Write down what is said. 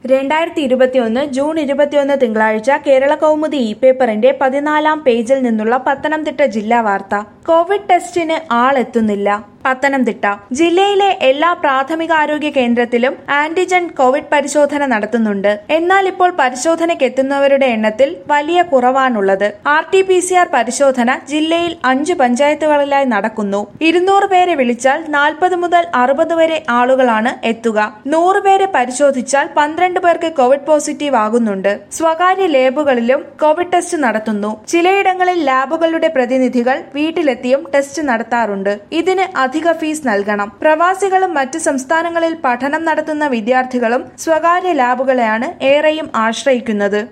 രണ്ടായിരത്തി ഇരുപത്തിയൊന്ന് ജൂൺ ഇരുപത്തിയൊന്ന് തിങ്കളാഴ്ച കേരള കൗമുദി ഇ പേപ്പറിന്റെ പതിനാലാം പേജിൽ നിന്നുള്ള പത്തനംതിട്ട ജില്ലാ വാർത്ത കോവിഡ് ടെസ്റ്റിന് ആളെത്തുന്നില്ല പത്തനംതിട്ട ജില്ലയിലെ എല്ലാ പ്രാഥമികാരോഗ്യ കേന്ദ്രത്തിലും ആന്റിജൻ കോവിഡ് പരിശോധന നടത്തുന്നുണ്ട് എന്നാൽ ഇപ്പോൾ പരിശോധനയ്ക്ക് എത്തുന്നവരുടെ എണ്ണത്തിൽ വലിയ കുറവാണുള്ളത് R T P C R പരിശോധന ജില്ലയിൽ അഞ്ച് പഞ്ചായത്തുകളിലായി നടക്കുന്നു ഇരുന്നൂറ് പേരെ വിളിച്ചാൽ നാൽപ്പത് മുതൽ അറുപത് വരെ ആളുകളാണ് എത്തുക നൂറ് പേരെ പരിശോധിച്ചാൽ പന്ത്രണ്ട് പേർക്ക് കോവിഡ് പോസിറ്റീവ് ആകുന്നുണ്ട് സ്വകാര്യ ലാബുകളിലും കോവിഡ് ടെസ്റ്റ് നടത്തുന്നു ചിലയിടങ്ങളിൽ ലാബുകളുടെ പ്രതിനിധികൾ വീട്ടിലെത്തിയും ടെസ്റ്റ് നടത്താറുണ്ട് ഇതിന് അധിക ഫീസ് നൽകണം പ്രവാസികളും മറ്റ് സംസ്ഥാനങ്ങളിൽ പഠനം നടത്തുന്ന വിദ്യാർത്ഥികളും സ്വകാര്യ ലാബുകളെയാണ് ഏറെയും ആശ്രയിക്കുന്നത്